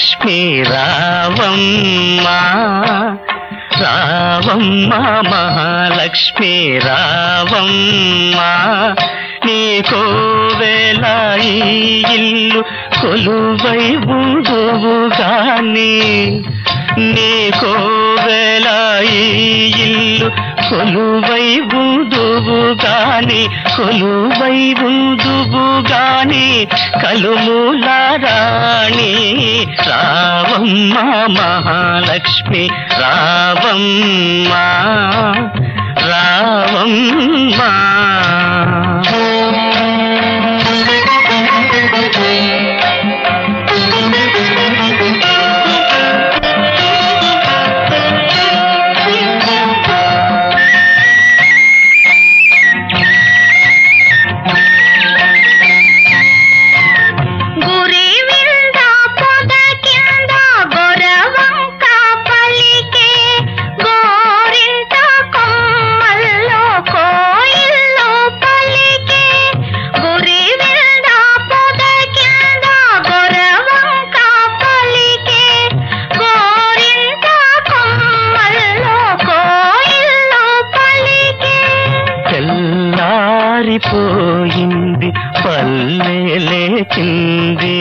మహాలక్ష్మి రావమ్మ రావమ్మ మహాలక్ష్మి రావమ్మ నీకో వేళ ఈ ఇల్లు కొలువై ఉందువు గాని నీకో వేళ ఈ ఇల్లు కొలువై ఉందువు గాని కొలువై ఉందువు గాని కలుమూల రాణి రావమ్మ మహాలక్ష్మి రావమ్మ గురి వింద పొద కింద గొరవంక పలికే గోరింట కొమ్మల్లో కోయిల్లో పలికే గురి వింద పొద కింద గొరవంక పలికే గోరింట కొమ్మల్లో కోయిల్లో పలికే తెల్లారిపోయింది పల్లె లేచింది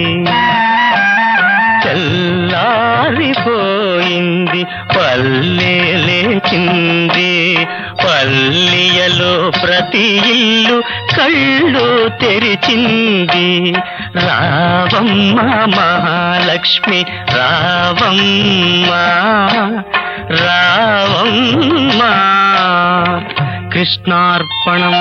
తెల్లారిపోయింది పల్లె లేచింది పల్లియలో ప్రతి ఇల్లు కళ్ళు తెరిచింది రావమ్మ మహాలక్ష్మి రావమ్మ రావమ్మ కృష్ణార్పణం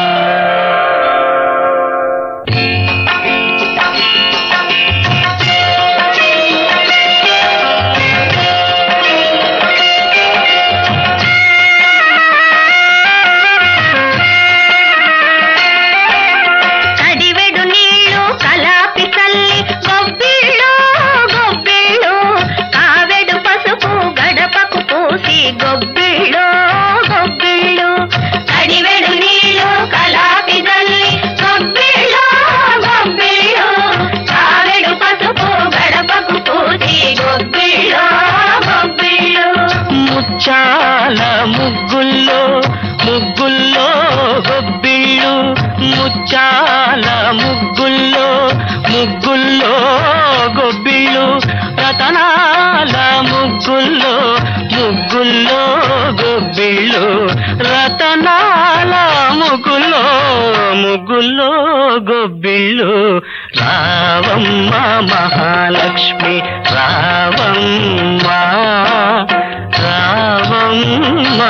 కడివెడు నీళ్ళు కలాపి చల్లి గొబ్బిళ్ళు గొబ్బిళ్ళు కావెడు పసుపు గడపకు పూసి గొబ్బిళ్ళు గొబ్బిళ్ళు కడివెడు నీళ్ళు కలాపి చల్లి గొబ్బిళ్ళు గొబ్బిళ్ళు కావెడు పసుపు గడపకు పూసి గొబ్బిళ్ళు గొబ్బిళ్ళు ముచ్చాల ముగ్గుల్లో ముగ్గుల్లో గొబ్బిళ్ళు ముచ్చాల ముగ్గుల్లో ముగ్గుల్లో గొబ్బిళ్ళు రతనాల ముగ్గుల్లో ముగ్గుల్లో గొబ్బిళ్ళు రతనాల ముగ్గుల్లో ముగ్గుల్లో గొబ్బిళ్ళు రావమ్మ మహాలక్ష్మి రావమ్మ రావమ్మ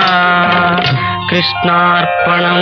కృష్ణార్పణం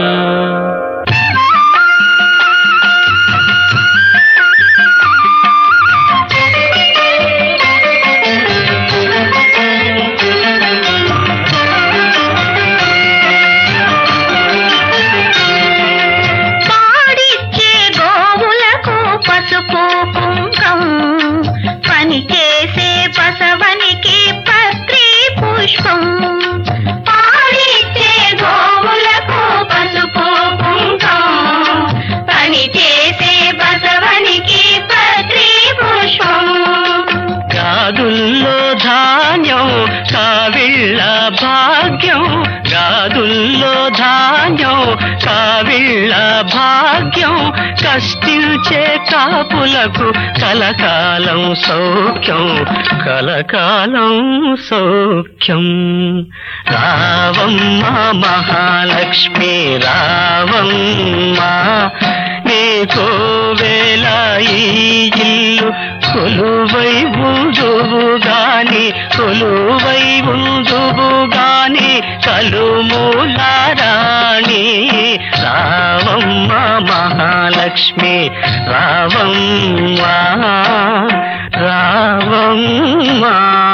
పాడిచ్చే గోవులకు పసుపు కుంకం పని చేసే పసవనికి పత్రి పుష్పం పాడిచ్చే గోవులకు పసుపు కుంకం పని చేసే పసవనికి పత్రి పుష్పం గాదుల్లో ధాన్యం కావిళ్ళ భాగ్యం గాదుల్లో ధాన్యం కావిళ్ళ భాగ్యం కష్టించే కాపులకు కలకాలం సౌఖ్యం కలకాలం సౌఖ్యం రావమ్మ మహాలక్ష్మి రావమ్మ నీకో వేళ ఈ ఇల్లు కొలువై ఉందువు గాని కొలువై ఉందువు గాని కలుమూల రాణి రావమ్మ మహాలక్ష్మి రావమ్మ రావమ్మ